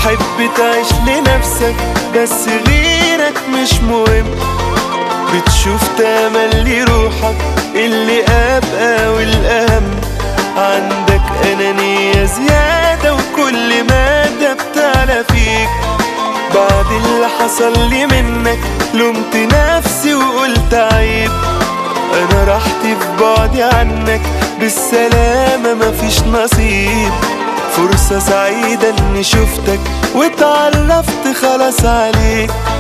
بتحب تعيش لنفسك بس غيرك مش مهم بتشوف تملي روحك اللي أبقى والأهم عندك أنانية زيادة وكل مادة بتعلى فيك بعد اللي حصل لي منك لومت نفسي وقلت عيب أنا راحتي في بعدي عنك بالسلامة مفيش نصيب فرصة سعيدة اني شفتك واتعرفت خلاص عليك